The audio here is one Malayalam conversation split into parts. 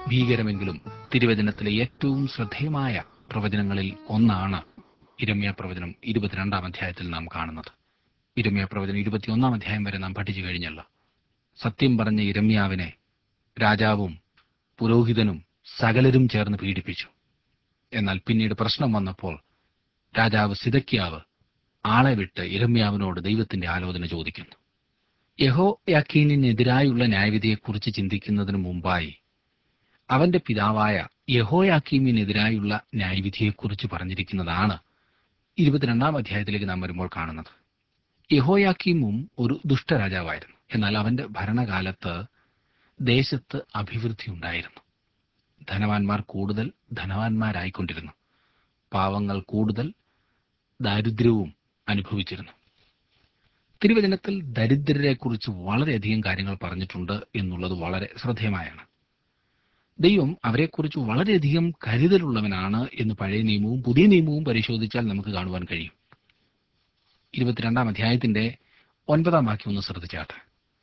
ഭീകരമെങ്കിലും തിരുവചനത്തിലെ ഏറ്റവും ശ്രദ്ധേയമായ പ്രവചനങ്ങളിൽ ഒന്നാണ് ഇരമ്യ പ്രവചനം ഇരുപത്തിരണ്ടാം അധ്യായത്തിൽ നാം കാണുന്നത് ഇരമ്യ പ്രവചനം ഇരുപത്തിയൊന്നാം അധ്യായം വരെ നാം പഠിച്ചു കഴിഞ്ഞല്ലോ സത്യം പറഞ്ഞ ഇരമ്യാവിനെ രാജാവും പുരോഹിതനും സകലരും ചേർന്ന് പീഡിപ്പിച്ചു എന്നാൽ പിന്നീട് പ്രശ്നം വന്നപ്പോൾ രാജാവ് സിതക്കിയാവ് ആളെ വിട്ട് ഇരമ്യാവിനോട് ദൈവത്തിന്റെ ആലോചന ചോദിക്കുന്നു യഹോ യാക്കീനിനെതിരായുള്ള ന്യായവിധിയെക്കുറിച്ച് ചിന്തിക്കുന്നതിന് മുമ്പായി അവന്റെ പിതാവായ യഹോയാക്കീമിനെതിരായുള്ള ന്യായവിധിയെക്കുറിച്ച് പറഞ്ഞിരിക്കുന്നതാണ് ഇരുപത്തിരണ്ടാം അധ്യായത്തിലേക്ക് നാം വരുമ്പോൾ കാണുന്നത് യഹോയാക്കീമും ഒരു ദുഷ്ടരാജാവായിരുന്നു എന്നാൽ അവന്റെ ഭരണകാലത്ത് ദേശത്ത് അഭിവൃദ്ധി ഉണ്ടായിരുന്നു ധനവാന്മാർ കൂടുതൽ ധനവാന്മാരായിക്കൊണ്ടിരുന്നു പാവങ്ങൾ കൂടുതൽ ദാരിദ്ര്യവും അനുഭവിച്ചിരുന്നു തിരുവചനത്തിൽ ദരിദ്രരെക്കുറിച്ച് വളരെയധികം കാര്യങ്ങൾ പറഞ്ഞിട്ടുണ്ട് എന്നുള്ളത് വളരെ ശ്രദ്ധേയമായാണ് ദൈവം അവരെക്കുറിച്ച് വളരെയധികം കരുതലുള്ളവനാണ് എന്ന് പഴയ നിയമവും പുതിയ നിയമവും പരിശോധിച്ചാൽ നമുക്ക് കാണുവാൻ കഴിയും ഇരുപത്തിരണ്ടാം അധ്യായത്തിന്റെ ഒൻപതാം വാക്യം ഒന്ന് ശ്രദ്ധിച്ചാട്ടെ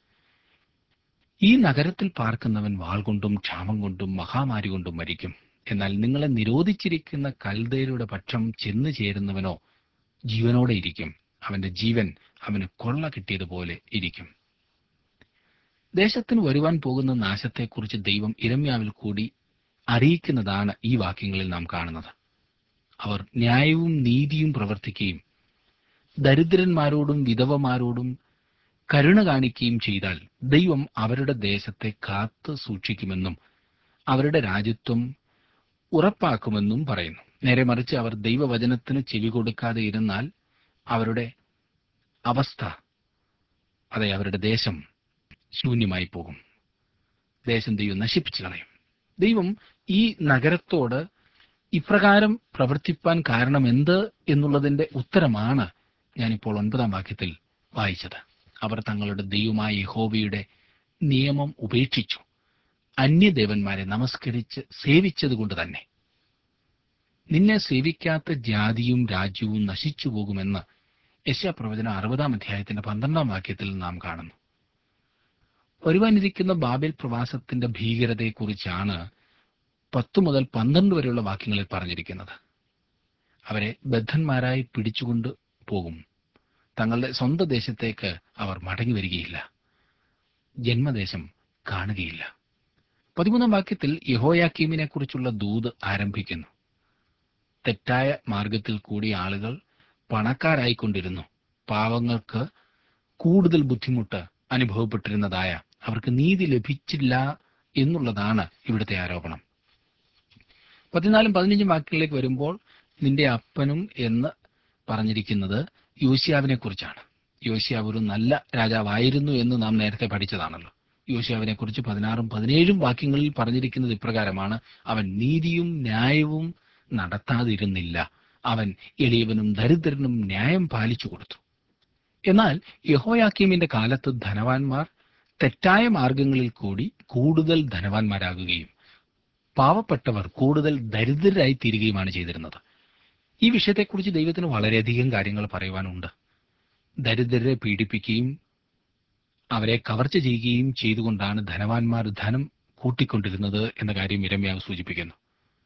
ഈ നഗരത്തിൽ പാർക്കുന്നവൻ വാൾ കൊണ്ടും ക്ഷാമം കൊണ്ടും മഹാമാരി കൊണ്ടും മരിക്കും എന്നാൽ നിങ്ങളെ നിരോധിച്ചിരിക്കുന്ന കൽദയരുടെ പക്ഷം ചെന്നു ചേരുന്നവനോ ജീവനോടെ ഇരിക്കും അവന്റെ ജീവൻ അവന് കൊള്ള കിട്ടിയതുപോലെ ഇരിക്കും ദേശത്തിന് വരുവാൻ പോകുന്ന നാശത്തെക്കുറിച്ച് ദൈവം ഇരമ്യാവിൽ കൂടി അറിയിക്കുന്നതാണ് ഈ വാക്യങ്ങളിൽ നാം കാണുന്നത് അവർ ന്യായവും നീതിയും പ്രവർത്തിക്കുകയും ദരിദ്രന്മാരോടും വിധവമാരോടും കരുണ കാണിക്കുകയും ചെയ്താൽ ദൈവം അവരുടെ ദേശത്തെ കാത്തു സൂക്ഷിക്കുമെന്നും അവരുടെ രാജ്യത്വം ഉറപ്പാക്കുമെന്നും പറയുന്നു നേരെ മറിച്ച് അവർ ദൈവവചനത്തിന് ചെവി കൊടുക്കാതെ ഇരുന്നാൽ അവരുടെ അവസ്ഥ അതെ അവരുടെ ദേശം ശൂന്യമായി പോകും ദേശം ദൈവം നശിപ്പിച്ചു കളയും ദൈവം ഈ നഗരത്തോട് ഇപ്രകാരം പ്രവർത്തിപ്പാൻ കാരണം എന്ത് എന്നുള്ളതിന്റെ ഉത്തരമാണ് ഞാനിപ്പോൾ ഒൻപതാം വാക്യത്തിൽ വായിച്ചത് അവർ തങ്ങളുടെ ദൈവമായ യഹോവയുടെ നിയമം ഉപേക്ഷിച്ചു അന്യദേവന്മാരെ നമസ്കരിച്ച് സേവിച്ചതുകൊണ്ട് തന്നെ നിന്നെ സേവിക്കാത്ത ജാതിയും രാജ്യവും നശിച്ചു പോകുമെന്ന് യശാപ്രവചന അറുപതാം അധ്യായത്തിന്റെ പന്ത്രണ്ടാം വാക്യത്തിൽ നാം കാണുന്നു വരുവാനിരിക്കുന്ന ബാബേൽ പ്രവാസത്തിന്റെ ഭീകരതയെക്കുറിച്ചാണ് പത്തു മുതൽ പന്ത്രണ്ട് വരെയുള്ള വാക്യങ്ങളിൽ പറഞ്ഞിരിക്കുന്നത് അവരെ ബദ്ധന്മാരായി പിടിച്ചുകൊണ്ട് പോകും തങ്ങളുടെ സ്വന്തം ദേശത്തേക്ക് അവർ മടങ്ങി വരികയില്ല ജന്മദേശം കാണുകയില്ല പതിമൂന്നാം വാക്യത്തിൽ യഹോയാക്കീമിനെ കുറിച്ചുള്ള ദൂത് ആരംഭിക്കുന്നു തെറ്റായ മാർഗത്തിൽ കൂടി ആളുകൾ പണക്കാരായിക്കൊണ്ടിരുന്നു പാവങ്ങൾക്ക് കൂടുതൽ ബുദ്ധിമുട്ട് അനുഭവപ്പെട്ടിരുന്നതായ അവർക്ക് നീതി ലഭിച്ചില്ല എന്നുള്ളതാണ് ഇവിടുത്തെ ആരോപണം പതിനാലും പതിനഞ്ചും വാക്യങ്ങളിലേക്ക് വരുമ്പോൾ നിന്റെ അപ്പനും എന്ന് പറഞ്ഞിരിക്കുന്നത് യോശിയാവിനെ കുറിച്ചാണ് യോശിയാവ് ഒരു നല്ല രാജാവായിരുന്നു എന്ന് നാം നേരത്തെ പഠിച്ചതാണല്ലോ യോശിയാവിനെ കുറിച്ച് പതിനാറും പതിനേഴും വാക്യങ്ങളിൽ പറഞ്ഞിരിക്കുന്നത് ഇപ്രകാരമാണ് അവൻ നീതിയും ന്യായവും നടത്താതിരുന്നില്ല അവൻ എളിയവനും ദരിദ്രനും ന്യായം പാലിച്ചു കൊടുത്തു എന്നാൽ യഹോയാക്കീമിന്റെ കാലത്ത് ധനവാന്മാർ തെറ്റായ മാർഗങ്ങളിൽ കൂടി കൂടുതൽ ധനവാന്മാരാകുകയും പാവപ്പെട്ടവർ കൂടുതൽ ദരിദ്രരായി തീരുകയുമാണ് ചെയ്തിരുന്നത് ഈ വിഷയത്തെക്കുറിച്ച് ദൈവത്തിന് വളരെയധികം കാര്യങ്ങൾ പറയുവാനുണ്ട് ദരിദ്രരെ പീഡിപ്പിക്കുകയും അവരെ കവർച്ച ചെയ്യുകയും ചെയ്തുകൊണ്ടാണ് ധനവാന്മാർ ധനം കൂട്ടിക്കൊണ്ടിരുന്നത് എന്ന കാര്യം ഇരമ്യാവ് സൂചിപ്പിക്കുന്നു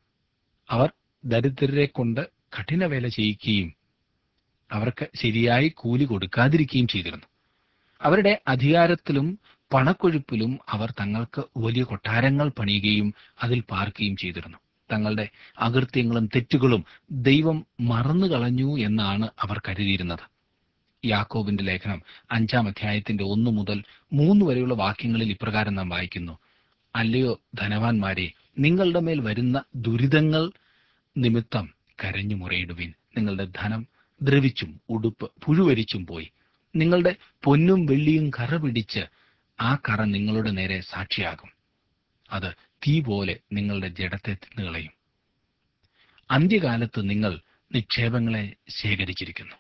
അവർ ദരിദ്രരെ കൊണ്ട് കഠിനവേല ചെയ്യിക്കുകയും അവർക്ക് ശരിയായി കൂലി കൊടുക്കാതിരിക്കുകയും ചെയ്തിരുന്നു അവരുടെ അധികാരത്തിലും പണക്കൊഴുപ്പിലും അവർ തങ്ങൾക്ക് വലിയ കൊട്ടാരങ്ങൾ പണിയുകയും അതിൽ പാർക്കുകയും ചെയ്തിരുന്നു തങ്ങളുടെ അകൃത്യങ്ങളും തെറ്റുകളും ദൈവം മറന്നു കളഞ്ഞു എന്നാണ് അവർ കരുതിയിരുന്നത് യാക്കോബിന്റെ ലേഖനം അഞ്ചാം അധ്യായത്തിന്റെ ഒന്ന് മുതൽ മൂന്ന് വരെയുള്ള വാക്യങ്ങളിൽ ഇപ്രകാരം നാം വായിക്കുന്നു അല്ലയോ ധനവാന്മാരെ നിങ്ങളുടെ മേൽ വരുന്ന ദുരിതങ്ങൾ നിമിത്തം കരഞ്ഞു മുറയിടുവിൻ നിങ്ങളുടെ ധനം ദ്രവിച്ചും ഉടുപ്പ് പുഴുവരിച്ചും പോയി നിങ്ങളുടെ പൊന്നും വെള്ളിയും കറ പിടിച്ച് ആ കറ നിങ്ങളുടെ നേരെ സാക്ഷിയാകും അത് തീ പോലെ നിങ്ങളുടെ ജഡത്തെ തിന്നുകളയും അന്ത്യകാലത്ത് നിങ്ങൾ നിക്ഷേപങ്ങളെ ശേഖരിച്ചിരിക്കുന്നു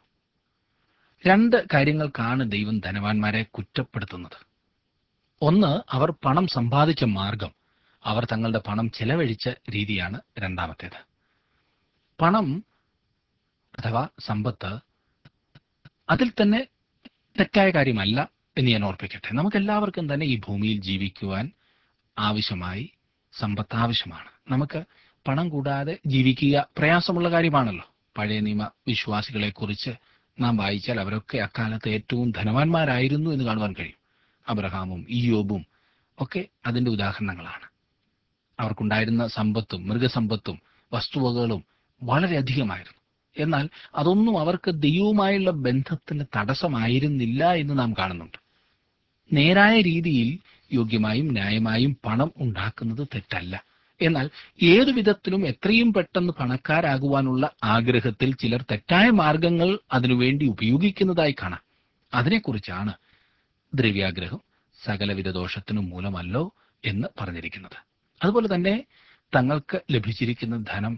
രണ്ട് കാര്യങ്ങൾക്കാണ് ദൈവം ധനവാന്മാരെ കുറ്റപ്പെടുത്തുന്നത് ഒന്ന് അവർ പണം സമ്പാദിച്ച മാർഗം അവർ തങ്ങളുടെ പണം ചെലവഴിച്ച രീതിയാണ് രണ്ടാമത്തേത് പണം അഥവാ സമ്പത്ത് അതിൽ തന്നെ തെറ്റായ കാര്യമല്ല എന്ന് ഞാൻ ഓർപ്പിക്കട്ടെ നമുക്ക് എല്ലാവർക്കും തന്നെ ഈ ഭൂമിയിൽ ജീവിക്കുവാൻ ആവശ്യമായി സമ്പത്ത് ആവശ്യമാണ് നമുക്ക് പണം കൂടാതെ ജീവിക്കുക പ്രയാസമുള്ള കാര്യമാണല്ലോ പഴയ നിയമ വിശ്വാസികളെക്കുറിച്ച് നാം വായിച്ചാൽ അവരൊക്കെ അക്കാലത്ത് ഏറ്റവും ധനവാന്മാരായിരുന്നു എന്ന് കാണുവാൻ കഴിയും അബ്രഹാമും ഇയോബും ഒക്കെ അതിന്റെ ഉദാഹരണങ്ങളാണ് അവർക്കുണ്ടായിരുന്ന സമ്പത്തും മൃഗസമ്പത്തും വസ്തുവകകളും വളരെയധികമായിരുന്നു എന്നാൽ അതൊന്നും അവർക്ക് ദൈവവുമായുള്ള ബന്ധത്തിന് തടസ്സമായിരുന്നില്ല എന്ന് നാം കാണുന്നുണ്ട് നേരായ രീതിയിൽ യോഗ്യമായും ന്യായമായും പണം ഉണ്ടാക്കുന്നത് തെറ്റല്ല എന്നാൽ ഏതു വിധത്തിലും എത്രയും പെട്ടെന്ന് പണക്കാരാകുവാനുള്ള ആഗ്രഹത്തിൽ ചിലർ തെറ്റായ മാർഗങ്ങൾ അതിനുവേണ്ടി ഉപയോഗിക്കുന്നതായി കാണാം അതിനെക്കുറിച്ചാണ് ദ്രവ്യാഗ്രഹം സകലവിധ ദോഷത്തിനും മൂലമല്ലോ എന്ന് പറഞ്ഞിരിക്കുന്നത് അതുപോലെ തന്നെ തങ്ങൾക്ക് ലഭിച്ചിരിക്കുന്ന ധനം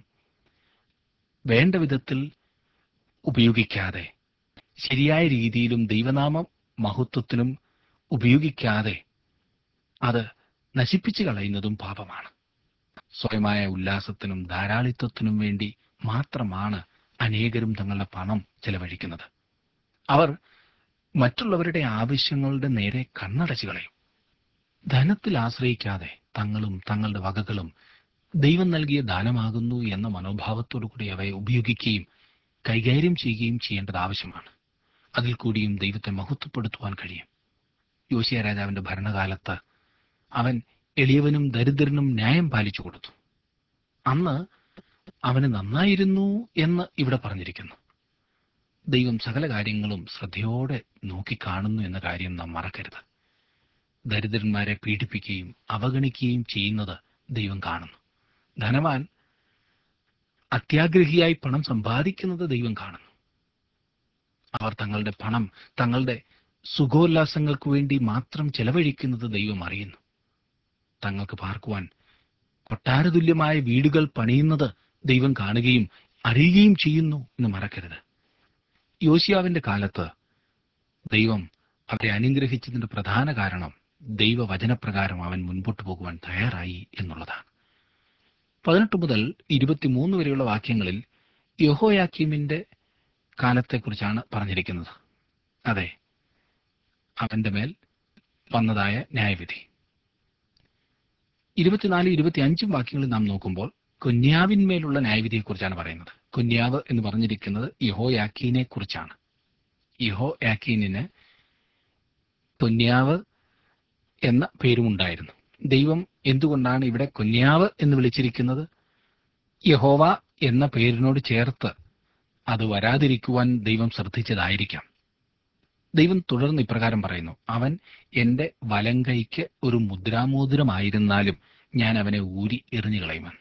വേണ്ട വിധത്തിൽ ഉപയോഗിക്കാതെ ശരിയായ രീതിയിലും ദൈവനാമം മഹത്വത്തിനും ഉപയോഗിക്കാതെ അത് നശിപ്പിച്ചു കളയുന്നതും പാപമാണ് സ്വയമായ ഉല്ലാസത്തിനും ധാരാളിത്വത്തിനും വേണ്ടി മാത്രമാണ് അനേകരും തങ്ങളുടെ പണം ചെലവഴിക്കുന്നത് അവർ മറ്റുള്ളവരുടെ ആവശ്യങ്ങളുടെ നേരെ കണ്ണടച്ചു കളയും ധനത്തിൽ ആശ്രയിക്കാതെ തങ്ങളും തങ്ങളുടെ വകകളും ദൈവം നൽകിയ ദാനമാകുന്നു എന്ന മനോഭാവത്തോടു കൂടി അവയെ ഉപയോഗിക്കുകയും കൈകാര്യം ചെയ്യുകയും ചെയ്യേണ്ടത് ആവശ്യമാണ് അതിൽ കൂടിയും ദൈവത്തെ മഹത്വപ്പെടുത്തുവാൻ കഴിയും യോശിയ രാജാവിന്റെ ഭരണകാലത്ത് അവൻ എളിയവനും ദരിദ്രനും ന്യായം പാലിച്ചു കൊടുത്തു അന്ന് അവന് നന്നായിരുന്നു എന്ന് ഇവിടെ പറഞ്ഞിരിക്കുന്നു ദൈവം സകല കാര്യങ്ങളും ശ്രദ്ധയോടെ നോക്കിക്കാണുന്നു എന്ന കാര്യം നാം മറക്കരുത് ദരിദ്രന്മാരെ പീഡിപ്പിക്കുകയും അവഗണിക്കുകയും ചെയ്യുന്നത് ദൈവം കാണുന്നു ധനവാൻ അത്യാഗ്രഹിയായി പണം സമ്പാദിക്കുന്നത് ദൈവം കാണുന്നു അവർ തങ്ങളുടെ പണം തങ്ങളുടെ സുഖോല്ലാസങ്ങൾക്ക് വേണ്ടി മാത്രം ചെലവഴിക്കുന്നത് ദൈവം അറിയുന്നു തങ്ങൾക്ക് പാർക്കുവാൻ കൊട്ടാരതുല്യമായ വീടുകൾ പണിയുന്നത് ദൈവം കാണുകയും അറിയുകയും ചെയ്യുന്നു എന്ന് മറക്കരുത് യോശിയാവിന്റെ കാലത്ത് ദൈവം അവരെ അനുഗ്രഹിച്ചതിന്റെ പ്രധാന കാരണം ദൈവവചനപ്രകാരം അവൻ മുൻപോട്ട് പോകുവാൻ തയ്യാറായി എന്നുള്ളതാണ് പതിനെട്ട് മുതൽ ഇരുപത്തിമൂന്ന് വരെയുള്ള വാക്യങ്ങളിൽ യഹോയാക്കീമിന്റെ കാലത്തെക്കുറിച്ചാണ് പറഞ്ഞിരിക്കുന്നത് അതെ അവന്റെ മേൽ വന്നതായ ന്യായവിധി ഇരുപത്തിനാല് ഇരുപത്തി അഞ്ചും വാക്യങ്ങളിൽ നാം നോക്കുമ്പോൾ കുന്യാവിന്മേലുള്ള ന്യായവിധിയെക്കുറിച്ചാണ് പറയുന്നത് കുന്യാവ് എന്ന് പറഞ്ഞിരിക്കുന്നത് യഹോ യാക്കീനെ കുറിച്ചാണ് യഹോ യാക്കീനിന് കുന്യാവ് എന്ന പേരുമുണ്ടായിരുന്നു ദൈവം എന്തുകൊണ്ടാണ് ഇവിടെ കുന്യാവ് എന്ന് വിളിച്ചിരിക്കുന്നത് യഹോവ എന്ന പേരിനോട് ചേർത്ത് അത് വരാതിരിക്കുവാൻ ദൈവം ശ്രദ്ധിച്ചതായിരിക്കാം ദൈവം തുടർന്ന് ഇപ്രകാരം പറയുന്നു അവൻ എന്റെ വലം കൈക്ക് ഒരു മുദ്രാമോതിരമായിരുന്നാലും ഞാൻ അവനെ ഊരി എറിഞ്ഞു കളയുമെന്ന്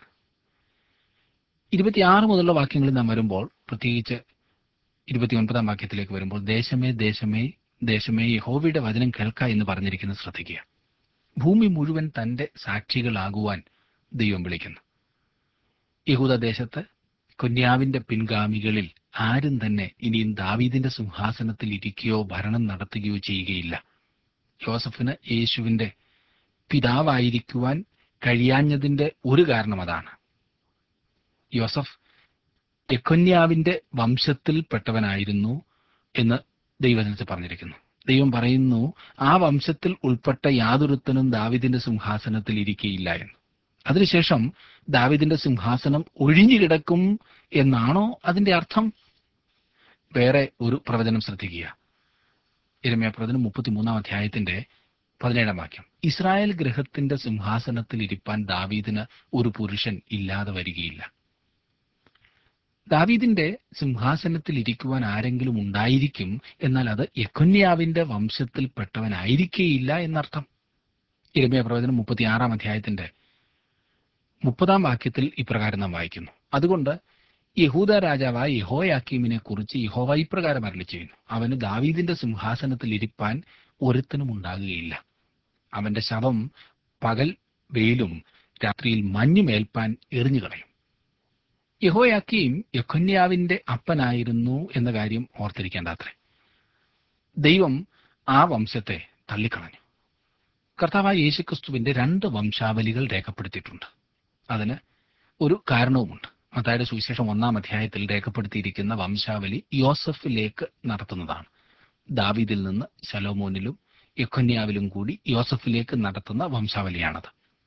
ഇരുപത്തിയാറ് മുതലുള്ള വാക്യങ്ങളിൽ നാം വരുമ്പോൾ പ്രത്യേകിച്ച് ഇരുപത്തിയൊൻപതാം വാക്യത്തിലേക്ക് വരുമ്പോൾ ദേശമേ ദേശമേ ദേശമേ യഹോവയുടെ വചനം കേൾക്ക എന്ന് പറഞ്ഞിരിക്കുന്നത് ശ്രദ്ധിക്കുക ഭൂമി മുഴുവൻ തന്റെ സാക്ഷികളാകുവാൻ ദൈവം വിളിക്കുന്നു യഹൂദ ദേശത്ത് കുന്യാവിന്റെ പിൻഗാമികളിൽ ആരും തന്നെ ഇനിയും ദാവീദിന്റെ സിംഹാസനത്തിൽ ഇരിക്കുകയോ ഭരണം നടത്തുകയോ ചെയ്യുകയില്ല യോസഫിന് യേശുവിന്റെ പിതാവായിരിക്കുവാൻ കഴിയാഞ്ഞതിന്റെ ഒരു കാരണം അതാണ് യോസഫ് യക്കൊന്യാവിന്റെ വംശത്തിൽപ്പെട്ടവനായിരുന്നു എന്ന് ദൈവജനത്തിൽ പറഞ്ഞിരിക്കുന്നു ദൈവം പറയുന്നു ആ വംശത്തിൽ ഉൾപ്പെട്ട യാതൊരുത്തനും ദാവിദിന്റെ സിംഹാസനത്തിൽ ഇരിക്കുകയില്ല എന്ന് അതിനുശേഷം ദാവിദിന്റെ സിംഹാസനം ഒഴിഞ്ഞു കിടക്കും എന്നാണോ അതിന്റെ അർത്ഥം വേറെ ഒരു പ്രവചനം ശ്രദ്ധിക്കുക ഇരമയ പ്രവചനം മുപ്പത്തിമൂന്നാം അധ്യായത്തിന്റെ പതിനേഴാം വാക്യം ഇസ്രായേൽ ഗ്രഹത്തിന്റെ സിംഹാസനത്തിൽ ഇരിപ്പാൻ ദാവീദിന് ഒരു പുരുഷൻ ഇല്ലാതെ വരികയില്ല ദാവീദിന്റെ സിംഹാസനത്തിൽ ഇരിക്കുവാൻ ആരെങ്കിലും ഉണ്ടായിരിക്കും എന്നാൽ അത് യഖുന്യാവിന്റെ വംശത്തിൽപ്പെട്ടവനായിരിക്കേയില്ല എന്നർത്ഥം ഇരമയ പ്രവചനം മുപ്പത്തിയാറാം അധ്യായത്തിന്റെ മുപ്പതാം വാക്യത്തിൽ ഇപ്രകാരം നാം വായിക്കുന്നു അതുകൊണ്ട് യഹൂദ രാജാവായ യഹോയാക്കീമിനെ കുറിച്ച് യഹോവ ഇപ്രകാരം അരളി ചെയ്യുന്നു അവന് ദാവീദിന്റെ സിംഹാസനത്തിൽ ഇരിപ്പാൻ ഒരുത്തനും ഉണ്ടാകുകയില്ല അവന്റെ ശവം പകൽ വെയിലും രാത്രിയിൽ മഞ്ഞുമേൽപ്പാൻ എറിഞ്ഞു കളയും യഹോയാക്കീം യഖന്യാവിന്റെ അപ്പനായിരുന്നു എന്ന കാര്യം ഓർത്തിരിക്കേണ്ടത്രേ ദൈവം ആ വംശത്തെ തള്ളിക്കളഞ്ഞു കർത്താവായ യേശുക്രിസ്തുവിന്റെ രണ്ട് വംശാവലികൾ രേഖപ്പെടുത്തിയിട്ടുണ്ട് അതിന് ഒരു കാരണവുമുണ്ട് മത്തായുടെ സുവിശേഷം ഒന്നാം അധ്യായത്തിൽ രേഖപ്പെടുത്തിയിരിക്കുന്ന വംശാവലി യോസഫിലേക്ക് നടത്തുന്നതാണ് ദാവീദിൽ നിന്ന് ശലോമോനിലും യഖന്യാവിലും കൂടി യോസഫിലേക്ക് നടത്തുന്ന വംശാവലിയാണത്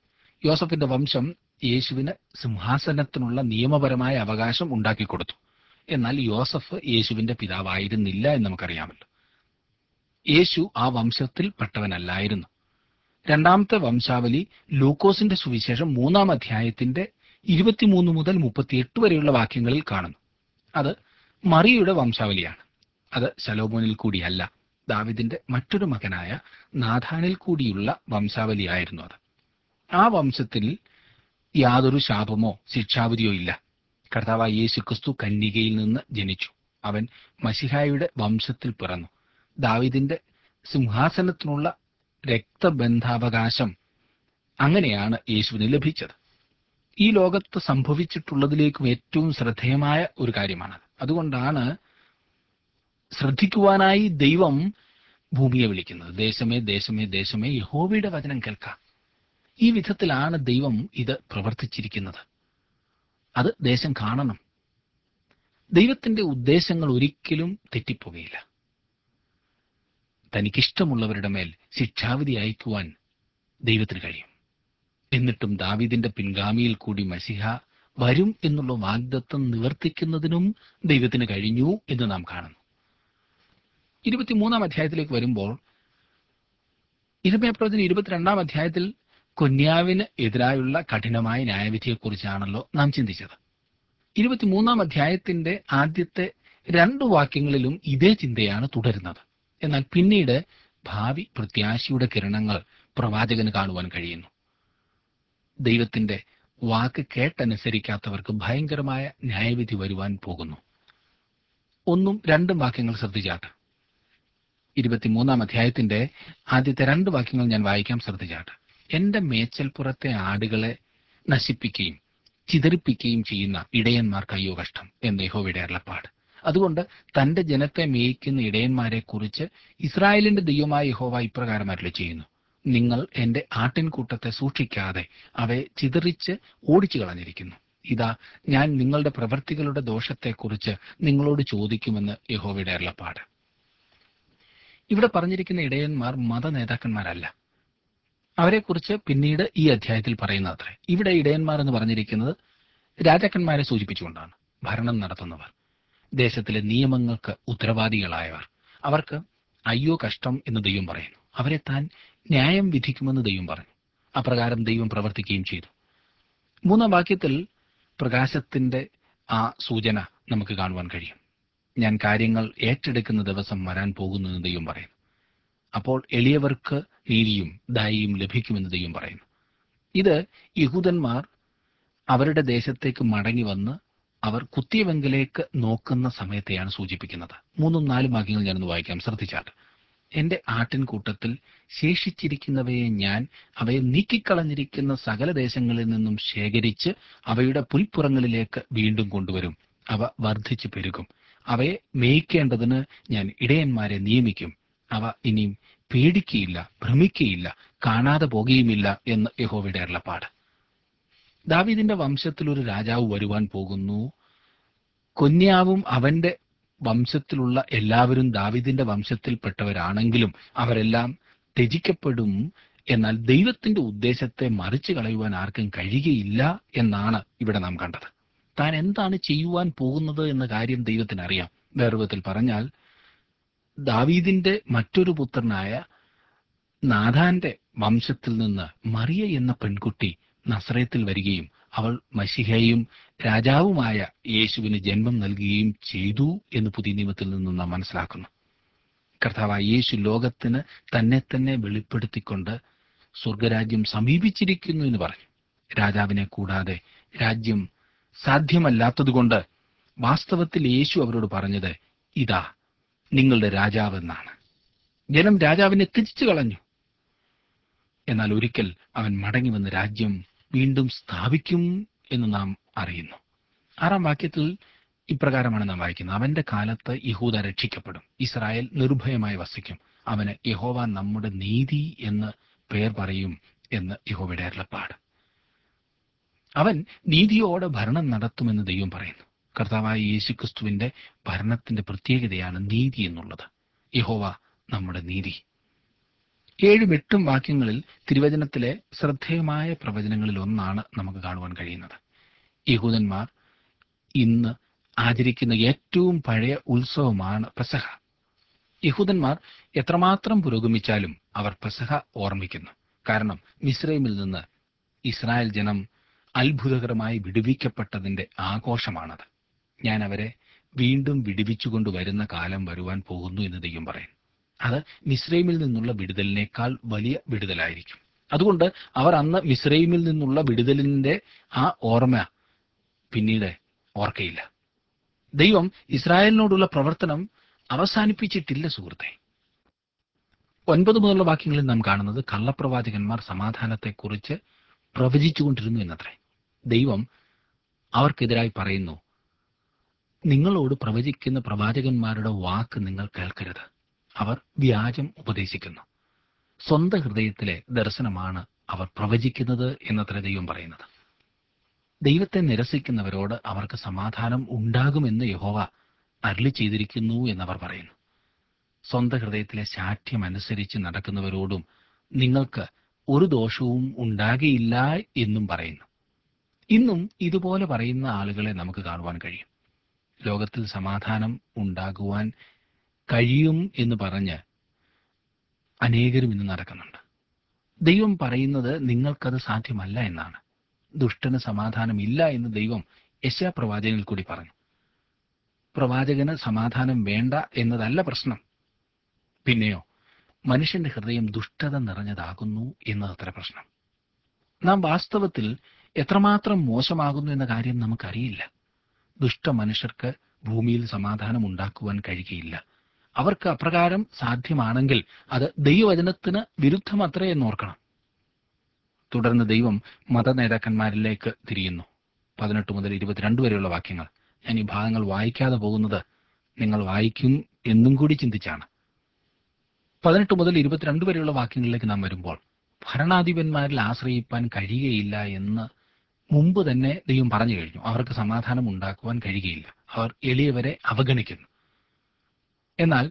യോസഫിന്റെ വംശം യേശുവിന് സിംഹാസനത്തിനുള്ള നിയമപരമായ അവകാശം ഉണ്ടാക്കിക്കൊടുത്തു എന്നാൽ യോസഫ് യേശുവിന്റെ പിതാവായിരുന്നില്ല എന്ന് നമുക്കറിയാമല്ലോ യേശു ആ വംശത്തിൽ പെട്ടവനല്ലായിരുന്നു രണ്ടാമത്തെ വംശാവലി ലൂക്കോസിന്റെ സുവിശേഷം മൂന്നാം അധ്യായത്തിന്റെ ഇരുപത്തിമൂന്ന് മുതൽ മുപ്പത്തിയെട്ട് വരെയുള്ള വാക്യങ്ങളിൽ കാണുന്നു അത് മറിയയുടെ വംശാവലിയാണ് അത് ശലോമോനിൽ കൂടിയല്ല ദാവിദിന്റെ മറ്റൊരു മകനായ നാഥാനിൽ കൂടിയുള്ള വംശാവലിയായിരുന്നു അത് ആ വംശത്തിൽ യാതൊരു ശാപമോ ശിക്ഷാവിധിയോ ഇല്ല കർത്താവായ യേശു ക്രിസ്തു കന്യകയിൽ നിന്ന് ജനിച്ചു അവൻ മസിഹായുടെ വംശത്തിൽ പിറന്നു ദാവിദിന്റെ സിംഹാസനത്തിനുള്ള രക്തബന്ധാവകാശം അങ്ങനെയാണ് യേശുവിന് ലഭിച്ചത് ഈ ലോകത്ത് സംഭവിച്ചിട്ടുള്ളതിലേക്കും ഏറ്റവും ശ്രദ്ധേയമായ ഒരു കാര്യമാണത് അതുകൊണ്ടാണ് ശ്രദ്ധിക്കുവാനായി ദൈവം ഭൂമിയെ വിളിക്കുന്നത് ദേശമേ ദേശമേ ദേശമേ യഹോവയുടെ വചനം കേൾക്കാം ഈ വിധത്തിലാണ് ദൈവം ഇത് പ്രവർത്തിച്ചിരിക്കുന്നത് അത് ദേശം കാണണം ദൈവത്തിന്റെ ഉദ്ദേശങ്ങൾ ഒരിക്കലും തെറ്റിപ്പോകുകയില്ല തനിക്കിഷ്ടമുള്ളവരുടെ മേൽ ശിക്ഷാവിധി അയക്കുവാൻ ദൈവത്തിന് കഴിയും എന്നിട്ടും ദാവീദിന്റെ പിൻഗാമിയിൽ കൂടി മസിഹ വരും എന്നുള്ള വാഗ്ദത്വം നിവർത്തിക്കുന്നതിനും ദൈവത്തിന് കഴിഞ്ഞു എന്ന് നാം കാണുന്നു ഇരുപത്തിമൂന്നാം അധ്യായത്തിലേക്ക് വരുമ്പോൾ ഇരമയപ്രവചന ഇരുപത്തിരണ്ടാം അധ്യായത്തിൽ കൊന്യാവിന് എതിരായുള്ള കഠിനമായ ന്യായവിധിയെക്കുറിച്ചാണല്ലോ നാം ചിന്തിച്ചത് ഇരുപത്തിമൂന്നാം അധ്യായത്തിന്റെ ആദ്യത്തെ രണ്ടു വാക്യങ്ങളിലും ഇതേ ചിന്തയാണ് തുടരുന്നത് എന്നാൽ പിന്നീട് ഭാവി പ്രത്യാശയുടെ കിരണങ്ങൾ പ്രവാചകന് കാണുവാൻ കഴിയുന്നു ദൈവത്തിന്റെ വാക്ക് കേട്ടനുസരിക്കാത്തവർക്ക് ഭയങ്കരമായ ന്യായവിധി വരുവാൻ പോകുന്നു ഒന്നും രണ്ടും വാക്യങ്ങൾ ശ്രദ്ധിച്ചാട്ട് ഇരുപത്തിമൂന്നാം അധ്യായത്തിന്റെ ആദ്യത്തെ രണ്ട് വാക്യങ്ങൾ ഞാൻ വായിക്കാം ശ്രദ്ധിച്ചാട്ട് എന്റെ മേച്ചൽപ്പുറത്തെ ആടുകളെ നശിപ്പിക്കുകയും ചിതറിപ്പിക്കുകയും ചെയ്യുന്ന ഇടയന്മാർക്ക് അയ്യോ കഷ്ടം എന്ന് യഹോവയുടെ അരുളപ്പാട് അതുകൊണ്ട് തന്റെ ജനത്തെ മേയ്ക്കുന്ന ഇടയന്മാരെ കുറിച്ച് ഇസ്രായേലിന്റെ ദൈവമായ യഹോവ ഇപ്രകാരം അരുളി ചെയ്യുന്നു നിങ്ങൾ എന്റെ ആട്ടിൻകൂട്ടത്തെ സൂക്ഷിക്കാതെ അവയെ ചിതറിച്ച് ഓടിച്ചു കളഞ്ഞിരിക്കുന്നു ഇതാ ഞാൻ നിങ്ങളുടെ പ്രവൃത്തികളുടെ ദോഷത്തെക്കുറിച്ച് നിങ്ങളോട് ചോദിക്കുമെന്ന് യഹോവയുടെ അരുളപ്പാട് ഇവിടെ പറഞ്ഞിരിക്കുന്ന ഇടയന്മാർ മത നേതാക്കന്മാരല്ല അവരെക്കുറിച്ച് പിന്നീട് ഈ അധ്യായത്തിൽ പറയുന്നത്രേ ഇവിടെ ഇടയന്മാർ എന്ന് പറഞ്ഞിരിക്കുന്നത് രാജാക്കന്മാരെ സൂചിപ്പിച്ചുകൊണ്ടാണ് ഭരണം നടത്തുന്നവർ ദേശത്തിലെ നിയമങ്ങൾക്ക് ഉത്തരവാദികളായവർ അവർക്ക് അയ്യോ കഷ്ടം എന്ന് ദൈവം പറയുന്നു അവരെ താൻ ന്യായം വിധിക്കുമെന്ന് ദൈവം പറഞ്ഞു അപ്രകാരം ദൈവം പ്രവർത്തിക്കുകയും ചെയ്തു മൂന്നാം വാക്യത്തിൽ പ്രകാശത്തിന്റെ ആ സൂചന നമുക്ക് കാണുവാൻ കഴിയും ഞാൻ കാര്യങ്ങൾ ഏറ്റെടുക്കുന്ന ദിവസം വരാൻ പോകുന്നു എന്ന് ദൈവം പറയുന്നു അപ്പോൾ എളിയവർക്ക് നീതിയും ദയയും ലഭിക്കുമെന്ന് ദൈവം പറയുന്നു ഇത് യഹൂദന്മാർ അവരുടെ ദേശത്തേക്ക് മടങ്ങി വന്ന് അവർ കുത്തിയവെങ്കിലേക്ക് നോക്കുന്ന സമയത്തെയാണ് സൂചിപ്പിക്കുന്നത് മൂന്നും നാലും വാക്യങ്ങൾ ഞാനൊന്ന് വായിക്കാം ശ്രദ്ധിച്ചാട്ട് എന്റെ ആട്ടിൻകൂട്ടത്തിൽ ശേഷിച്ചിരിക്കുന്നവയെ ഞാൻ അവയെ നീക്കിക്കളഞ്ഞിരിക്കുന്ന സകല ദേശങ്ങളിൽ നിന്നും ശേഖരിച്ച് അവയുടെ പുൽപ്പുറങ്ങളിലേക്ക് വീണ്ടും കൊണ്ടുവരും അവ വർദ്ധിച്ചു പെരുകും അവയെ മേയ്ക്കേണ്ടതിന് ഞാൻ ഇടയന്മാരെ നിയമിക്കും അവ ഇനിയും പേടിക്കയില്ല ഭ്രമിക്കയില്ല കാണാതെ പോകുകയുമില്ല എന്ന് യഹോവയുടെ അരുളപ്പാട് ദാവീദിന്റെ വംശത്തിൽ ഒരു രാജാവ് വരുവാൻ പോകുന്നു കൊന്യാവും അവന്റെ വംശത്തിലുള്ള എല്ലാവരും ദാവീദിന്റെ വംശത്തിൽപ്പെട്ടവരാണെങ്കിലും അവരെല്ലാം ത്യജിക്കപ്പെടും എന്നാൽ ദൈവത്തിന്റെ ഉദ്ദേശത്തെ മറിച്ചു കളയുവാൻ ആർക്കും കഴിയുകയില്ല എന്നാണ് ഇവിടെ നാം കണ്ടത് താൻ എന്താണ് ചെയ്യുവാൻ പോകുന്നത് എന്ന കാര്യം ദൈവത്തിന് അറിയാം വേറെ വിധത്തിൽ പറഞ്ഞാൽ ദാവീദിന്റെ മറ്റൊരു പുത്രനായ നാഥാന്റെ വംശത്തിൽ നിന്ന് മറിയ എന്ന പെൺകുട്ടി നസ്രയത്തിൽ വരികയും അവൾ മഷിഹയും രാജാവുമായ യേശുവിന് ജന്മം നൽകുകയും ചെയ്തു എന്ന് പുതിയ നിയമത്തിൽ നിന്ന് നാം മനസ്സിലാക്കുന്നു കർത്താവായ യേശു ലോകത്തിന് തന്നെ തന്നെ വെളിപ്പെടുത്തിക്കൊണ്ട് സ്വർഗരാജ്യം സമീപിച്ചിരിക്കുന്നു എന്ന് പറഞ്ഞു രാജാവിനെ കൂടാതെ രാജ്യം സാധ്യമല്ലാത്തതുകൊണ്ട് വാസ്തവത്തിൽ യേശു അവരോട് പറഞ്ഞത് ഇതാ നിങ്ങളുടെ രാജാവെന്നാണ് ജനം രാജാവിനെ ത്യജിച്ചു കളഞ്ഞു എന്നാൽ ഒരിക്കൽ അവൻ മടങ്ങി വന്ന് രാജ്യം വീണ്ടും സ്ഥാപിക്കും എന്ന് നാം അറിയുന്നു ആറാം വാക്യത്തിൽ ഇപ്രകാരമാണ് നാം വായിക്കുന്നത് അവന്റെ കാലത്ത് യഹൂദ രക്ഷിക്കപ്പെടും ഇസ്രായേൽ നിർഭയമായി വസിക്കും അവന് യഹോവ നമ്മുടെ നീതി എന്ന് പേർ പറയും എന്ന് യഹോവയുടെ അരുളപ്പാട് അവൻ നീതിയോടെ ഭരണം നടത്തുമെന്ന് ദൈവം പറയുന്നു കർത്താവായ യേശുക്രിസ്തുവിന്റെ ഭരണത്തിന്റെ പ്രത്യേകതയാണ് നീതി എന്നുള്ളത് യഹോവ നമ്മുടെ നീതി ഏഴും എട്ടും വാക്യങ്ങളിൽ തിരുവചനത്തിലെ ശ്രദ്ധേയമായ പ്രവചനങ്ങളിൽ ഒന്നാണ് നമുക്ക് കാണുവാൻ കഴിയുന്നത് യഹൂദന്മാർ ഇന്ന് ആചരിക്കുന്ന ഏറ്റവും പഴയ ഉത്സവമാണ് പെസഹ യഹൂദന്മാർ എത്രമാത്രം പുരോഗമിച്ചാലും അവർ പെസഹ ഓർമ്മിക്കുന്നു കാരണം മിസ്രൈമിൽ നിന്ന് ഇസ്രായേൽ ജനം അത്ഭുതകരമായി വിടുവിക്കപ്പെട്ടതിന്റെ ആഘോഷമാണത് ഞാൻ അവരെ വീണ്ടും വിടുവിച്ചുകൊണ്ട് വരുന്ന കാലം വരുവാൻ പോകുന്നു എന്ന് ദൈവം പറയും അത് മിസ്രൈമിൽ നിന്നുള്ള വിടുതലിനേക്കാൾ വലിയ വിടുതലായിരിക്കും അതുകൊണ്ട് അവർ അന്ന് മിസ്രൈമിൽ നിന്നുള്ള വിടുതലിന്റെ ആ ഓർമ്മ പിന്നീട് ഓർക്കയില്ല ദൈവം ഇസ്രായേലിനോടുള്ള പ്രവർത്തനം അവസാനിപ്പിച്ചിട്ടില്ല സുഹൃത്തെ ഒൻപത് മുതലുള്ള വാക്യങ്ങളിൽ നാം കാണുന്നത് കള്ളപ്രവാചകന്മാർ സമാധാനത്തെക്കുറിച്ച് പ്രവചിച്ചുകൊണ്ടിരുന്നു എന്നത്രേ ദൈവം അവർക്കെതിരായി പറയുന്നു നിങ്ങളോട് പ്രവചിക്കുന്ന പ്രവാചകന്മാരുടെ വാക്ക് നിങ്ങൾ കേൾക്കരുത് അവർ വ്യാജം ഉപദേശിക്കുന്നു സ്വന്തം ഹൃദയത്തിലെ ദർശനമാണ് അവർ പ്രവചിക്കുന്നത് എന്നത്ര ദൈവം പറയുന്നത് ദൈവത്തെ നിരസിക്കുന്നവരോട് അവർക്ക് സമാധാനം ഉണ്ടാകുമെന്ന് യഹോവ അരുളി ചെയ്തിരിക്കുന്നു എന്നവർ പറയുന്നു സ്വന്തം ഹൃദയത്തിലെ ശാഠ്യം അനുസരിച്ച് നടക്കുന്നവരോടും നിങ്ങൾക്ക് ഒരു ദോഷവും ഉണ്ടാകിയില്ല എന്നും പറയുന്നു ഇന്നും ഇതുപോലെ പറയുന്ന ആളുകളെ നമുക്ക് കാണുവാൻ കഴിയും ലോകത്തിൽ സമാധാനം ഉണ്ടാകുവാൻ കഴിയും എന്ന് പറഞ്ഞ് അനേകരും ഇന്ന് നടക്കുന്നുണ്ട് ദൈവം പറയുന്നത് നിങ്ങൾക്കത് സാധ്യമല്ല എന്നാണ് ദുഷ്ടന് സമാധാനമില്ല എന്ന് ദൈവം യശാ പ്രവാചകനിൽ കൂടി പറഞ്ഞു പ്രവാചകന് സമാധാനം വേണ്ട എന്നതല്ല പ്രശ്നം പിന്നെയോ മനുഷ്യന്റെ ഹൃദയം ദുഷ്ടത നിറഞ്ഞതാകുന്നു എന്നതത്ര പ്രശ്നം നാം വാസ്തവത്തിൽ എത്രമാത്രം മോശമാകുന്നു എന്ന കാര്യം നമുക്കറിയില്ല ദുഷ്ട മനുഷ്യർക്ക് ഭൂമിയിൽ സമാധാനം ഉണ്ടാക്കുവാൻ കഴിയുകയില്ല അവർക്ക് അപ്രകാരം സാധ്യമാണെങ്കിൽ അത് ദൈവവചനത്തിന് വിരുദ്ധമത്രേ എന്നോർക്കണം തുടർന്ന് ദൈവം മത നേതാക്കന്മാരിലേക്ക് തിരിയുന്നു പതിനെട്ട് മുതൽ ഇരുപത്തിരണ്ട് വരെയുള്ള വാക്യങ്ങൾ ഞാൻ ഈ ഭാഗങ്ങൾ വായിക്കാതെ പോകുന്നത് നിങ്ങൾ വായിക്കും എന്നും കൂടി ചിന്തിച്ചാണ് പതിനെട്ട് മുതൽ ഇരുപത്തിരണ്ട് വരെയുള്ള വാക്യങ്ങളിലേക്ക് നാം വരുമ്പോൾ ഭരണാധിപന്മാരിൽ ആശ്രയിപ്പാൻ കഴിയുകയില്ല എന്ന് മുമ്പ് തന്നെ ദൈവം പറഞ്ഞു കഴിഞ്ഞു അവർക്ക് സമാധാനം ഉണ്ടാക്കുവാൻ കഴിയുകയില്ല അവർ എളിയവരെ അവഗണിക്കുന്നു എന്നാൽ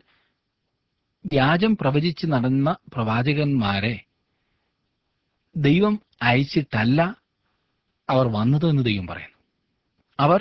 വ്യാജം പ്രവചിച്ച് നടന്ന പ്രവാചകന്മാരെ ദൈവം അയച്ചിട്ടല്ല അവർ വന്നത് എന്ന് ദൈവം പറയുന്നു അവർ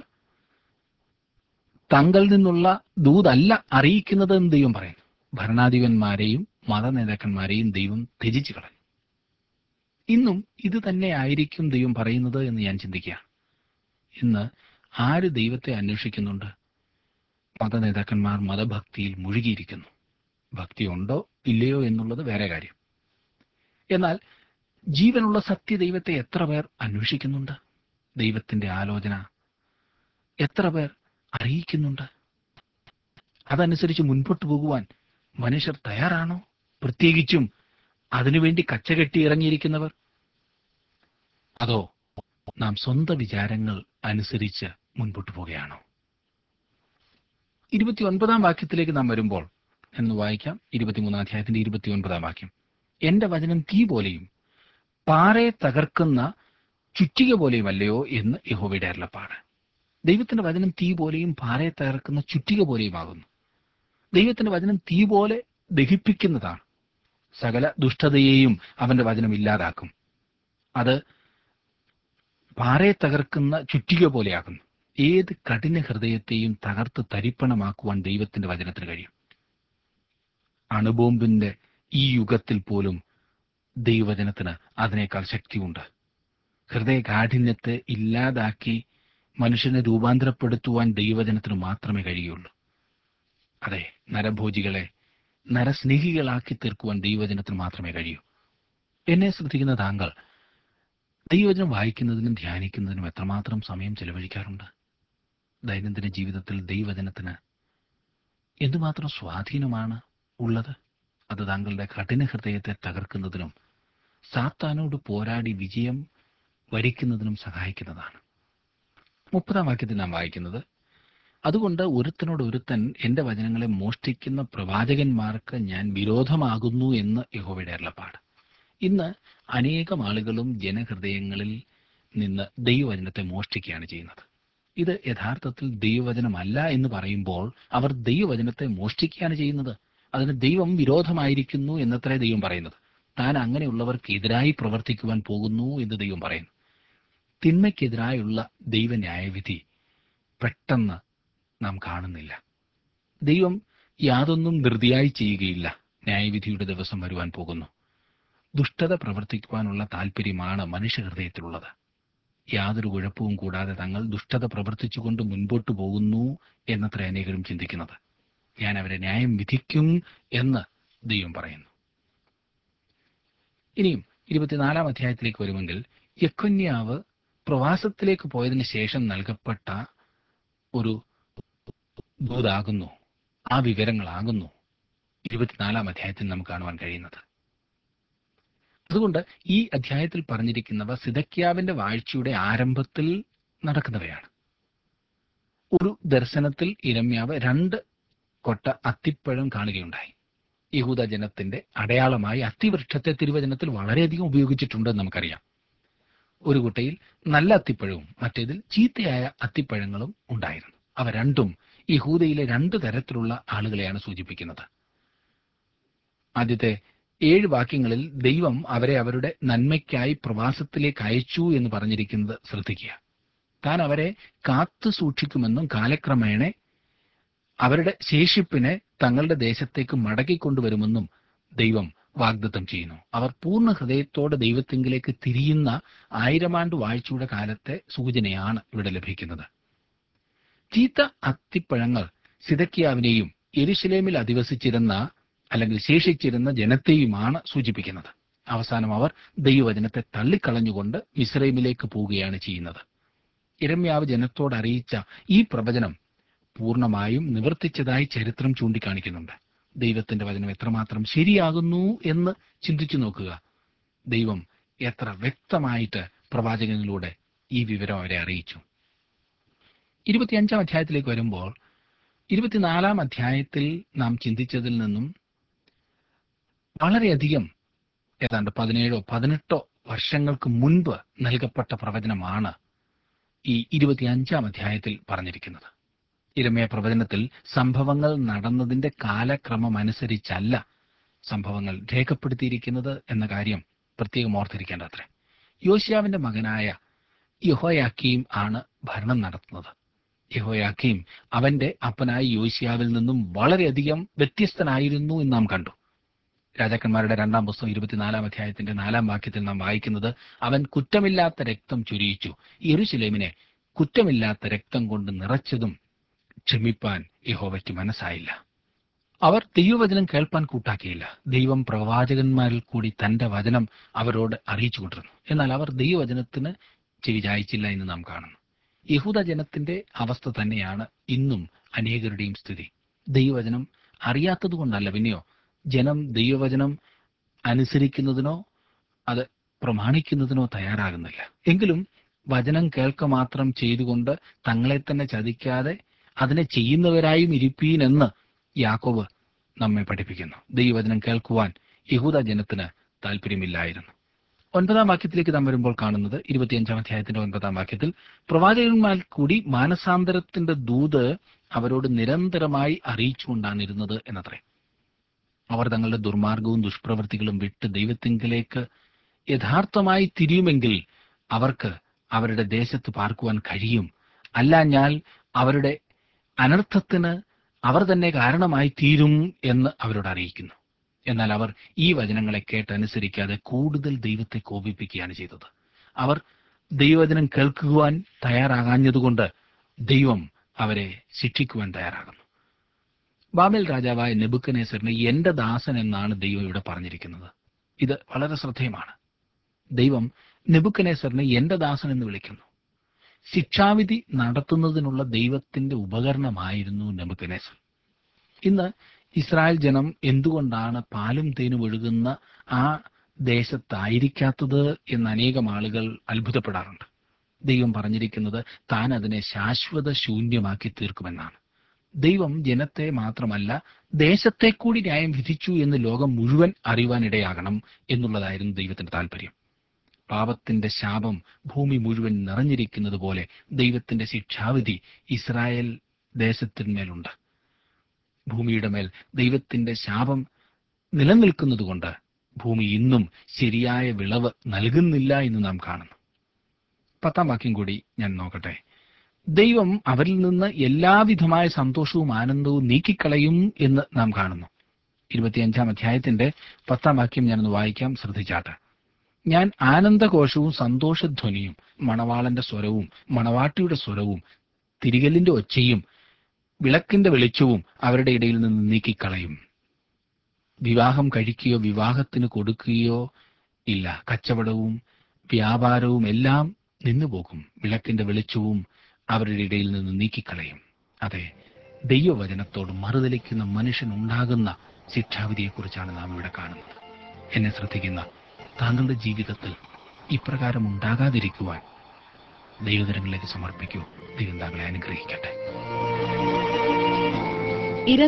തങ്കിൽ നിന്നുള്ള ദൂതല്ല അറിയിക്കുന്നത് എന്ന് ദൈവം പറയുന്നു ഭരണാധിപന്മാരെയും മതനേതാക്കന്മാരെയും ദൈവം ത്യജിച്ചു കളഞ്ഞു ഇന്നും ഇത് തന്നെ ആയിരിക്കും ദൈവം പറയുന്നത് എന്ന് ഞാൻ ചിന്തിക്കുകയാണ് ഇന്ന് ആര് ദൈവത്തെ അന്വേഷിക്കുന്നുണ്ട് മതനേതാക്കന്മാർ മതഭക്തിയിൽ മുഴുകിയിരിക്കുന്നു ഭക്തി ഉണ്ടോ ഇല്ലയോ എന്നുള്ളത് വേറെ കാര്യം എന്നാൽ ജീവനുള്ള സത്യ ദൈവത്തെ എത്ര പേർ അന്വേഷിക്കുന്നുണ്ട് ദൈവത്തിന്റെ ആലോചന എത്ര പേർ അറിയിക്കുന്നുണ്ട് അതനുസരിച്ച് മുൻപോട്ട് പോകുവാൻ മനുഷ്യർ തയ്യാറാണോ പ്രത്യേകിച്ചും അതിനുവേണ്ടി കച്ചകെട്ടി ഇറങ്ങിയിരിക്കുന്നവർ അതോ നാം സ്വന്തം വിചാരങ്ങൾ അനുസരിച്ച് മുൻപോട്ട് പോവുകയാണോ ഇരുപത്തി ഒൻപതാം വാക്യത്തിലേക്ക് നാം വരുമ്പോൾ എന്ന് വായിക്കാം ഇരുപത്തിമൂന്നാം അധ്യായത്തിന്റെ ഇരുപത്തി ഒൻപതാം വാക്യം എന്റെ വചനം തീ പോലെയും പാറയെ തകർക്കുന്ന ചുറ്റിക പോലെയുമല്ലയോ എന്ന് യഹോവയുടെ അരുളപ്പാട് ദൈവത്തിന്റെ വചനം തീ പോലെയും പാറയെ തകർക്കുന്ന ചുറ്റിക പോലെയുമാകുന്നു ദൈവത്തിന്റെ വചനം തീ പോലെ ദഹിപ്പിക്കുന്നതാണ് സകല ദുഷ്ടതയെയും അവന്റെ വചനം ഇല്ലാതാക്കും അത് പാറയെ തകർക്കുന്ന ചുറ്റിക പോലെയാകുന്നു ഏത് കഠിന ഹൃദയത്തെയും തകർത്ത് തരിപ്പണമാക്കുവാൻ ദൈവത്തിന്റെ വചനത്തിന് കഴിയും അണുബോംബിന്റെ ഈ യുഗത്തിൽ പോലും ദൈവവചനത്തിന് അതിനേക്കാൾ ശക്തിയുണ്ട് ഹൃദയകാഠിന്യത്തെ ഇല്ലാതാക്കി മനുഷ്യനെ രൂപാന്തരപ്പെടുത്തുവാൻ ദൈവവചനത്തിന് മാത്രമേ കഴിയുള്ളൂ അതെ നരഭോജികളെ നരസ്നേഹികളാക്കി തീർക്കുവാൻ ദൈവവചനത്തിന് മാത്രമേ കഴിയൂ എന്നെ ശ്രദ്ധിക്കുന്ന താങ്കൾ ദൈവവചനം വായിക്കുന്നതിനും ധ്യാനിക്കുന്നതിനും എത്രമാത്രം സമയം ചെലവഴിക്കാറുണ്ട് ദൈനംദിന ജീവിതത്തിൽ ദൈവവചനത്തിന് എന്തുമാത്രം സ്വാധീനമാണ് ഉള്ളത് അത് താങ്കളുടെ കഠിന ഹൃദയത്തെ തകർക്കുന്നതിനും സാത്താനോട് പോരാടി വിജയം വരിക്കുന്നതിനും സഹായിക്കുന്നതാണ് മുപ്പതാം വാക്യത്തിൽ നാം വായിക്കുന്നത് അതുകൊണ്ട് ഒരുത്തനോട് ഒരുത്തൻ എന്റെ വചനങ്ങളെ മോഷ്ടിക്കുന്ന പ്രവാചകന്മാർക്ക് ഞാൻ വിരോധമാകുന്നു എന്ന് യഹോവയുടെ അരുളപ്പാട് ഇന്ന് അനേകം ആളുകളും ജനഹൃദയങ്ങളിൽ നിന്ന് ദൈവവചനത്തെ മോഷ്ടിക്കുകയാണ് ചെയ്യുന്നത് ഇത് യഥാർത്ഥത്തിൽ ദൈവവചനമല്ല എന്ന് പറയുമ്പോൾ അവർ ദൈവവചനത്തെ മോഷ്ടിക്കുകയാണ് ചെയ്യുന്നത് അതിന് ദൈവം വിരോധമായിരിക്കുന്നു എന്നത്രേ ദൈവം പറയുന്നത് താൻ അങ്ങനെയുള്ളവർക്ക് എതിരായി പ്രവർത്തിക്കുവാൻ പോകുന്നു എന്ന് ദൈവം പറയുന്നു തിന്മയ്ക്കെതിരായുള്ള ദൈവന്യായവിധി പെട്ടെന്ന് നാം കാണുന്നില്ല ദൈവം യാതൊന്നും ധൃതിയായി ചെയ്യുകയില്ല ന്യായവിധിയുടെ ദിവസം വരുവാൻ പോകുന്നു ദുഷ്ടത പ്രവർത്തിക്കുവാനുള്ള താല്പര്യമാണ് മനുഷ്യഹൃദയത്തിലുള്ളത് യാതൊരു കുഴപ്പവും കൂടാതെ തങ്ങൾ ദുഷ്ടത പ്രവർത്തിച്ചുകൊണ്ട് മുൻപോട്ട് പോകുന്നു എന്നത്ര അനേകരും ചിന്തിക്കുന്നത് ഞാൻ അവരെ ന്യായം വിധിക്കും എന്ന് ദൈവം പറയുന്നു ഇനിയും ഇരുപത്തിനാലാം അധ്യായത്തിലേക്ക് വരുമെങ്കിൽ യക്കൊന്യാവ് പ്രവാസത്തിലേക്ക് പോയതിനു ശേഷം നൽകപ്പെട്ട ഒരു ദൂതാകുന്നു ആ വിവരങ്ങളാകുന്നു ഇരുപത്തിനാലാം അധ്യായത്തിൽ നമുക്ക് കാണുവാൻ കഴിയുന്നത് അതുകൊണ്ട് ഈ അധ്യായത്തിൽ പറഞ്ഞിരിക്കുന്നവ സിദക്യാവിന്റെ വാഴ്ചയുടെ ആരംഭത്തിൽ നടക്കുന്നവയാണ് ഒരു ദർശനത്തിൽ ഇരമ്യാവ് രണ്ട് കൊട്ട അത്തിപ്പഴം കാണുകയുണ്ടായി യഹൂദ ജനത്തിന്റെ അടയാളമായി അത്തിവൃക്ഷത്തെ തിരുവചനത്തിൽ വളരെയധികം ഉപയോഗിച്ചിട്ടുണ്ടെന്ന് നമുക്കറിയാം ഒരു കുട്ടയിൽ നല്ല അത്തിപ്പഴവും മറ്റേതിൽ ചീത്തയായ അത്തിപ്പഴങ്ങളും ഉണ്ടായിരുന്നു അവ രണ്ടും യഹൂദയിലെ രണ്ട് തരത്തിലുള്ള ആളുകളെയാണ് സൂചിപ്പിക്കുന്നത് ആദ്യത്തെ ഏഴ് വാക്യങ്ങളിൽ ദൈവം അവരെ അവരുടെ നന്മയ്ക്കായി പ്രവാസത്തിലേക്ക് അയച്ചു എന്ന് പറഞ്ഞിരിക്കുന്നത് ശ്രദ്ധിക്കുക താൻ അവരെ കാത്തു സൂക്ഷിക്കുമെന്നും കാലക്രമേണ അവരുടെ ശേഷിപ്പിനെ തങ്ങളുടെ ദേശത്തേക്ക് മടക്കിക്കൊണ്ടുവരുമെന്നും ദൈവം വാഗ്ദത്തം ചെയ്യുന്നു അവർ പൂർണ്ണ ഹൃദയത്തോടെ ദൈവത്തിങ്കിലേക്ക് തിരിയുന്ന ആയിരമാണ്ട് വാഴ്ചയുടെ കാലത്തെ സൂചനയാണ് ഇവിടെ ലഭിക്കുന്നത് ചീത്ത അത്തിപ്പഴങ്ങൾ സിതക്കിയാവിനെയും എരുശലേമിൽ അധിവസിച്ചിരുന്ന അല്ലെങ്കിൽ ശേഷിച്ചിരുന്ന ജനത്തെയുമാണ് സൂചിപ്പിക്കുന്നത് അവസാനം അവർ ദൈവവചനത്തെ തള്ളിക്കളഞ്ഞുകൊണ്ട് ഇസ്രൈമിലേക്ക് പോവുകയാണ് ചെയ്യുന്നത് ഇരമ്യാവ് ജനത്തോട് അറിയിച്ച ഈ പ്രവചനം പൂർണ്ണമായും നിവർത്തിച്ചതായി ചരിത്രം ചൂണ്ടിക്കാണിക്കുന്നുണ്ട് ദൈവത്തിന്റെ വചനം എത്രമാത്രം ശരിയാകുന്നു എന്ന് ചിന്തിച്ചു നോക്കുക ദൈവം എത്ര വ്യക്തമായിട്ട് പ്രവാചകനിലൂടെ ഈ വിവരം അവരെ അറിയിച്ചു ഇരുപത്തിയഞ്ചാം അധ്യായത്തിലേക്ക് വരുമ്പോൾ ഇരുപത്തിനാലാം അധ്യായത്തിൽ നാം ചിന്തിച്ചതിൽ നിന്നും വളരെയധികം ഏതാണ്ട് പതിനേഴോ പതിനെട്ടോ വർഷങ്ങൾക്ക് മുൻപ് നൽകപ്പെട്ട പ്രവചനമാണ് ഈ ഇരുപത്തിയഞ്ചാം അധ്യായത്തിൽ പറഞ്ഞിരിക്കുന്നത് ഇരമയ പ്രവചനത്തിൽ സംഭവങ്ങൾ നടന്നതിന്റെ കാലക്രമം അനുസരിച്ചല്ല സംഭവങ്ങൾ രേഖപ്പെടുത്തിയിരിക്കുന്നത് എന്ന കാര്യം പ്രത്യേകം ഓർത്തിരിക്കേണ്ട അത്രേ യോശിയാവിന്റെ മകനായ യഹോയാക്കീം ആണ് ഭരണം നടത്തുന്നത് യഹോയാക്കീം അവന്റെ അപ്പനായ യോശിയാവിൽ നിന്നും വളരെയധികം വ്യത്യസ്തനായിരുന്നു എന്ന് നാം കണ്ടു രാജാക്കന്മാരുടെ രണ്ടാം പുസ്തകം ഇരുപത്തിനാലാം അധ്യായത്തിന്റെ നാലാം വാക്യത്തിൽ നാം വായിക്കുന്നത് അവൻ കുറ്റമില്ലാത്ത രക്തം ചുരിയിച്ചു യെരുശലേമിനെ കുറ്റമില്ലാത്ത രക്തം കൊണ്ട് നിറച്ചതും ക്ഷമിപ്പാൻ യഹോവയ്ക്ക് മനസ്സായില്ല അവർ ദൈവവചനം കേൾപ്പാൻ കൂട്ടാക്കിയില്ല ദൈവം പ്രവാചകന്മാരിൽ കൂടി തന്റെ വചനം അവരോട് അറിയിച്ചുകൊണ്ടിരുന്നു എന്നാൽ അവർ ദൈവവചനത്തിന് ചെവി ചായച്ചില്ല എന്ന് നാം കാണുന്നു യഹൂദ ജനത്തിന്റെ അവസ്ഥ തന്നെയാണ് ഇന്നും അനേകരുടെയും സ്ഥിതി ദൈവവചനം അറിയാത്തത് കൊണ്ടല്ല പിന്നെയോ ജനം ദൈവവചനം അനുസരിക്കുന്നതിനോ അത് പ്രമാണിക്കുന്നതിനോ തയ്യാറാകുന്നില്ല എങ്കിലും വചനം കേൾക്ക മാത്രം ചെയ്തുകൊണ്ട് തങ്ങളെ തന്നെ ചതിക്കാതെ അതിനെ ചെയ്യുന്നവരായും ഇരിപ്പീൻ എന്ന് യാക്കോബ് നമ്മെ പഠിപ്പിക്കുന്നു ദൈവവചനം കേൾക്കുവാൻ യഹൂദ ജനത്തിന് താല്പര്യമില്ലായിരുന്നു ഒൻപതാം വാക്യത്തിലേക്ക് നാം വരുമ്പോൾ കാണുന്നത് ഇരുപത്തിയഞ്ചാം അധ്യായത്തിന്റെ ഒൻപതാം വാക്യത്തിൽ പ്രവാചകന്മാർ കൂടി മാനസാന്തരത്തിന്റെ ദൂത് അവരോട് നിരന്തരമായി അറിയിച്ചുകൊണ്ടാണ് ഇരുന്നത് എന്നത്രേ അവർ തങ്ങളുടെ ദുർമാർഗവും ദുഷ്പ്രവൃത്തികളും വിട്ട് ദൈവത്തിങ്കിലേക്ക് യഥാർത്ഥമായി തിരിയുമെങ്കിൽ അവർക്ക് അവരുടെ ദേശത്ത് പാർക്കുവാൻ കഴിയും അല്ലാഞ്ഞാൽ അവരുടെ അനർത്ഥത്തിന് അവർ തന്നെ കാരണമായി തീരും എന്ന് അവരോട് അറിയിക്കുന്നു എന്നാൽ അവർ ഈ വചനങ്ങളെ കേട്ടനുസരിക്കാതെ കൂടുതൽ ദൈവത്തെ കോപിപ്പിക്കുകയാണ് ചെയ്തത് അവർ ദൈവവചനം കേൾക്കുവാൻ തയ്യാറാകാഞ്ഞതുകൊണ്ട് ദൈവം അവരെ ശിക്ഷിക്കുവാൻ തയ്യാറാകുന്നു ബാബേൽ രാജാവായ നെബുക്കനേസറിന് എന്റെ ദാസൻ എന്നാണ് ദൈവം ഇവിടെ പറഞ്ഞിരിക്കുന്നത് ഇത് വളരെ ശ്രദ്ധേയമാണ് ദൈവം നെബുക്കനേസറിനെ എന്റെ ദാസൻ എന്ന് വിളിക്കുന്നു ശിക്ഷാവിധി നടത്തുന്നതിനുള്ള ദൈവത്തിന്റെ ഉപകരണമായിരുന്നു നെബുക്കനേസർ ഇന്ന് ഇസ്രായേൽ ജനം എന്തുകൊണ്ടാണ് പാലും തേനും ഒഴുകുന്ന ആ ദേശത്തായിരിക്കാത്തത് എന്ന് അനേകം ആളുകൾ അത്ഭുതപ്പെടാറുണ്ട് ദൈവം പറഞ്ഞിരിക്കുന്നത് താൻ അതിനെ ശാശ്വത ശൂന്യമാക്കി തീർക്കുമെന്നാണ് ദൈവം ജനത്തെ മാത്രമല്ല ദേശത്തെ കൂടി ന്യായം വിധിച്ചു എന്ന് ലോകം മുഴുവൻ അറിയുവാനിടയാകണം എന്നുള്ളതായിരുന്നു ദൈവത്തിന്റെ താല്പര്യം പാപത്തിന്റെ ശാപം ഭൂമി മുഴുവൻ നിറഞ്ഞിരിക്കുന്നത് പോലെ ദൈവത്തിന്റെ ശിക്ഷാവിധി ഇസ്രായേൽ ദേശത്തിന്മേലുണ്ട് ഭൂമിയുടെ മേൽ ദൈവത്തിന്റെ ശാപം നിലനിൽക്കുന്നതുകൊണ്ട് ഭൂമി ഇന്നും ശരിയായ വിളവ് നൽകുന്നില്ല എന്ന് നാം കാണുന്നു പത്താം വാക്യം കൂടി ഞാൻ നോക്കട്ടെ ദൈവം അവരിൽ നിന്ന് എല്ലാവിധമായ സന്തോഷവും ആനന്ദവും നീക്കിക്കളയും എന്ന് നാം കാണുന്നു ഇരുപത്തിയഞ്ചാം അധ്യായത്തിന്റെ പത്താം വാക്യം ഞാനൊന്ന് വായിക്കാം ശ്രദ്ധിച്ചാട്ടെ ഞാൻ ആനന്ദഘോഷവും സന്തോഷധ്വനിയും മണവാളന്റെ സ്വരവും മണവാട്ടിയുടെ സ്വരവും തിരികലിന്റെ ഒച്ചയും വിളക്കിന്റെ വെളിച്ചവും അവരുടെ ഇടയിൽ നിന്ന് നീക്കിക്കളയും വിവാഹം കഴിക്കുകയോ വിവാഹത്തിന് കൊടുക്കുകയോ ഇല്ല കച്ചവടവും വ്യാപാരവും എല്ലാം നിന്നുപോകും വിളക്കിന്റെ വെളിച്ചവും അവരുടെ ഇടയിൽ നിന്ന് നീക്കിക്കളയും അതെ ദൈവവചനത്തോട് മറുതലിക്കുന്ന മനുഷ്യനുണ്ടാകുന്ന ശിക്ഷാവിധിയെക്കുറിച്ചാണ് നാം ഇവിടെ കാണുന്നത് എന്നെ ശ്രദ്ധിക്കുന്ന താങ്കളുടെ ജീവിതത്തിൽ ഇപ്രകാരം ഉണ്ടാകാതിരിക്കുവാൻ ദൈവതരങ്ങളിലേക്ക് സമർപ്പിക്കൂ ദൈവം താങ്കളെ അനുഗ്രഹിക്കട്ടെ